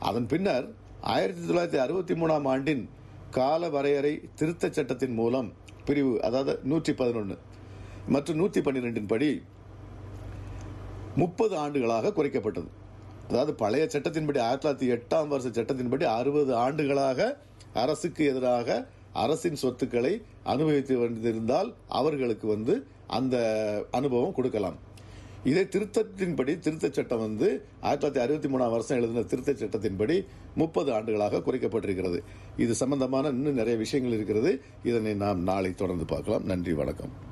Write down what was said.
அதன் பின்னர் ஆயிரத்தி தொள்ளாயிரத்தி அறுபத்தி மூணாம் ஆண்டின் கால வரையறை திருத்தச் சட்டத்தின் மூலம் பிரிவு அதாவது நூற்றி பதினொன்று மற்றும் நூற்றி பன்னிரெண்டின் படி முப்பது ஆண்டுகளாக குறைக்கப்பட்டது அதாவது பழைய சட்டத்தின்படி ஆயிரத்தி தொள்ளாயிரத்தி எட்டாம் வருஷ சட்டத்தின்படி அறுபது ஆண்டுகளாக அரசுக்கு எதிராக அரசின் சொத்துக்களை அனுபவித்து வந்திருந்தால் அவர்களுக்கு வந்து அந்த அனுபவம் கொடுக்கலாம் இதே திருத்தத்தின்படி திருத்தச் சட்டம் வந்து ஆயிரத்தி தொள்ளாயிரத்தி அறுபத்தி மூணாம் வருஷம் எழுதின திருத்தச் சட்டத்தின்படி முப்பது ஆண்டுகளாக குறைக்கப்பட்டிருக்கிறது இது சம்பந்தமான இன்னும் நிறைய விஷயங்கள் இருக்கிறது இதனை நாம் நாளை தொடர்ந்து பார்க்கலாம் நன்றி வணக்கம்